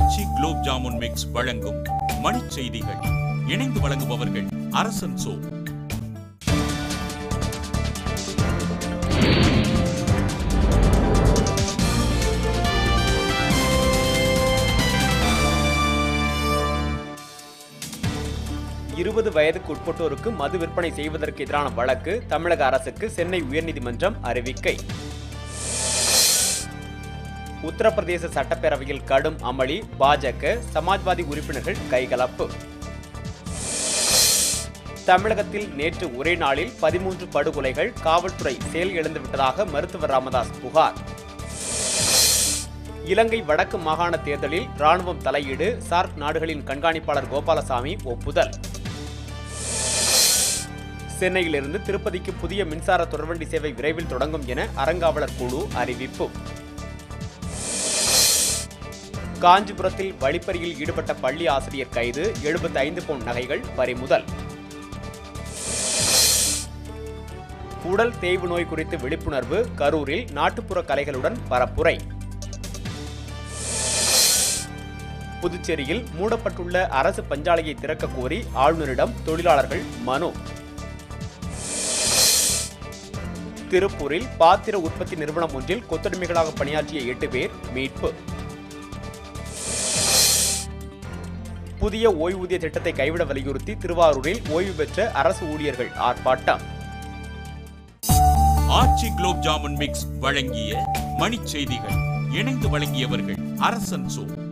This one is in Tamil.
ஆச்சி குலோப் ஜாமுன் மிக்ஸ் வழங்கும் மணிச் செய்திகள் இணைந்து வழங்குபவர்கள் அரசன் சோ இருபது வயதுக்கு உட்பட்டோருக்கு மது விற்பனை செய்வதற்கு எதிரான வழக்கு தமிழக அரசுக்கு சென்னை உயர்நீதிமன்றம் அறிவிக்கை உத்தரப்பிரதேச சட்டப்பேரவையில் கடும் அமளி பாஜக சமாஜ்வாதி உறுப்பினர்கள் கைகலப்பு தமிழகத்தில் நேற்று ஒரே நாளில் பதிமூன்று படுகொலைகள் காவல்துறை செயல் இழந்துவிட்டதாக மருத்துவர் ராமதாஸ் புகார் இலங்கை வடக்கு மாகாண தேர்தலில் ராணுவம் தலையீடு சார்க் நாடுகளின் கண்காணிப்பாளர் கோபாலசாமி ஒப்புதல் சென்னையிலிருந்து திருப்பதிக்கு புதிய மின்சார தொடர்வண்டி சேவை விரைவில் தொடங்கும் என அறங்காவலர் குழு அறிவிப்பு காஞ்சிபுரத்தில் வழிப்பறியில் ஈடுபட்ட பள்ளி ஆசிரியர் கைது 75 ஐந்து பவுன் நகைகள் பறிமுதல் உடல் தேய்வு நோய் குறித்து விழிப்புணர்வு கரூரில் நாட்டுப்புற கலைகளுடன் பரப்புரை புதுச்சேரியில் மூடப்பட்டுள்ள அரசு பஞ்சாலையை திறக்க கோரி ஆளுநரிடம் தொழிலாளர்கள் மனு திருப்பூரில் பாத்திர உற்பத்தி நிறுவனம் ஒன்றில் கொத்தடிமைகளாக பணியாற்றிய எட்டு பேர் மீட்பு புதிய ஓய்வூதிய திட்டத்தை கைவிட வலியுறுத்தி திருவாரூரில் ஓய்வு பெற்ற அரசு ஊழியர்கள் ஆர்ப்பாட்டம் ஆச்சி குலோப் ஜாமுன் மிக்ஸ் வழங்கிய மணிச் செய்திகள் இணைந்து வழங்கியவர்கள் அரசன் சோ